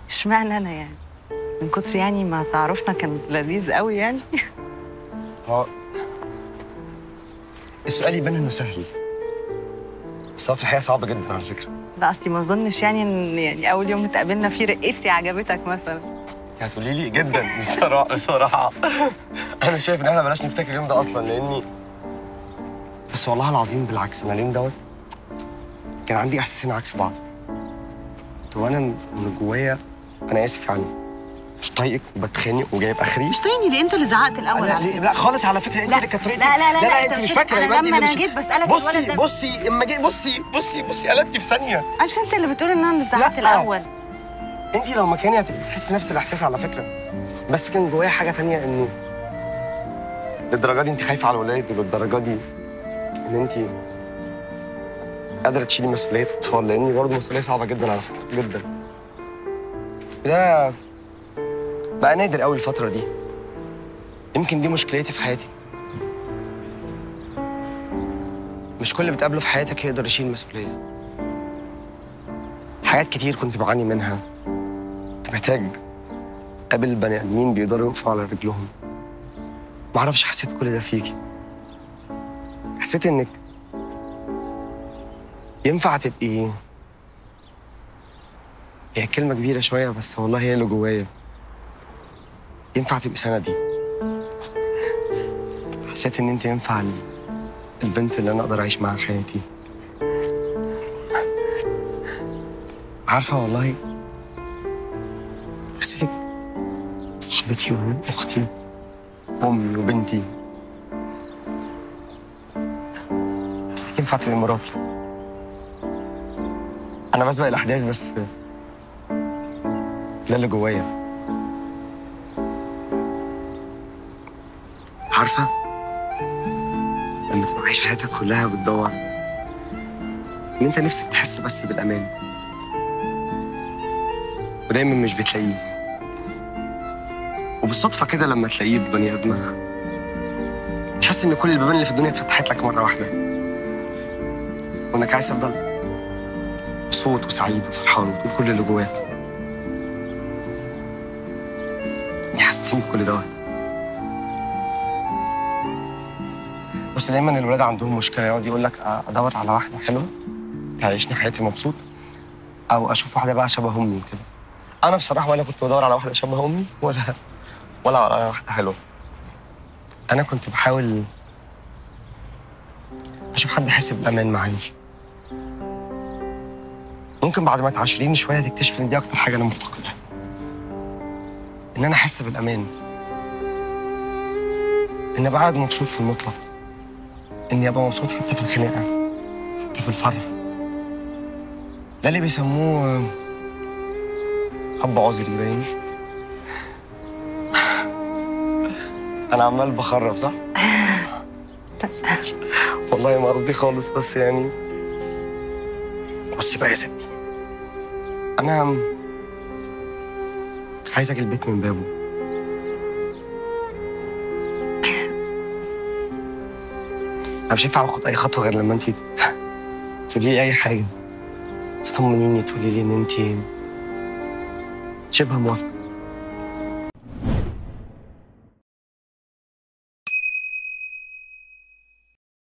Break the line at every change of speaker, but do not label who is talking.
اشمعنى انا يعني من كتر يعني ما تعرفنا كان لذيذ قوي يعني
هو السؤال يبان انه سهل بس هو في الحقيقه صعب جدا على فكره
لا اصلي ما اظنش يعني ان يعني اول يوم اتقابلنا فيه رقتي عجبتك مثلا
هتقولي لي جدا بصراحه بصراحه انا شايف ان احنا بلاش نفتكر اليوم ده اصلا لاني بس والله العظيم بالعكس انا اليوم دوت كان عندي احساسين عكس بعض تو انا من جوايا انا اسف يعني مش طايقك وبتخانق وجايب اخري
مش تاني ليه انت اللي زعقت الاول
لا,
على
ليه-
فكرة.
لا خالص على فكره انت
لا،
اللي كانت طريقتك
لا، لا، لا، لا،
انت
أنت
مش
مش-
فاكره
أنا
يبقى انت
لما
اللي
أنا
مش-
جيت بسألك الولد
بصي
ده-
بصي اما جيت بصي بصي بصي قلبتي في ثانيه
عشان انت اللي بتقول ان انا اللي زعقت
لا.
الاول
انت لو مكاني هتبقي تحسي نفس الاحساس على فكره بس كان جوايا حاجه تانية اني للدرجه دي انت خايفه على الولاد وللدرجه دي ان انت قادره تشيلي مسؤوليه اطفال لاني برضه مسؤوليه صعبه جدا على فكره جدا ده بقى نادر قوي الفتره دي يمكن دي مشكلتي في حياتي مش كل اللي بتقابله في حياتك يقدر يشيل مسؤوليه حاجات كتير كنت بعاني منها كنت محتاج قابل بني ادمين بيقدروا يقفوا على رجلهم معرفش حسيت كل ده فيكي حسيت انك ينفع تبقي هي كلمة كبيرة شوية بس والله هي اللي جوايا ينفع تبقي سندي حسيت ان انت ينفع ال- البنت اللي انا اقدر اعيش معاها حياتي عارفة والله حسيتك صاحبتي واختي امي وبنتي حسيتك ينفع تبقي مراتي انا بسبق الاحداث بس ده اللي جوايا عارفه لما تبقى عايش حياتك كلها بتدور ان انت نفسك تحس بس بالامان ودايما مش بتلاقيه وبالصدفة كده لما تلاقيه ببني آدمها تحس إن كل البيبان اللي في الدنيا اتفتحت لك مرة واحدة وإنك عايز تفضل مبسوط وسعيد وفرحان وتقول كل اللي جواك انت حسيتيني بكل دوت بص دايما الولاد عندهم مشكلة يقعد يقول لك أدور على واحدة حلوة تعيشني حياتي مبسوط أو أشوف واحدة بقى شبه أمي وكده أنا بصراحة ولا كنت بدور على واحدة شبه أمي ولا ولا على واحدة حلوة أنا كنت بحاول أشوف حد يحس بالأمان معايا ممكن بعد ما تعاشريني شوية تكتشف إن دي أكتر حاجة أنا مفتقدها إن أنا أحس بالأمان إن أبقى قاعد مبسوط في المطلق إني أبقى مبسوط حتى في الخناقة حتى في الفرح ده اللي بيسموه حب عذري باين انا عمال بخرب صح والله ما قصدي خالص بس يعني بصي بقى يا ستي انا عايز اجي البيت من بابه انا مش هينفع اخد اي خطوه غير لما انت تقولي لي اي حاجه تطمنيني تقولي لي ان انت شبه موافقه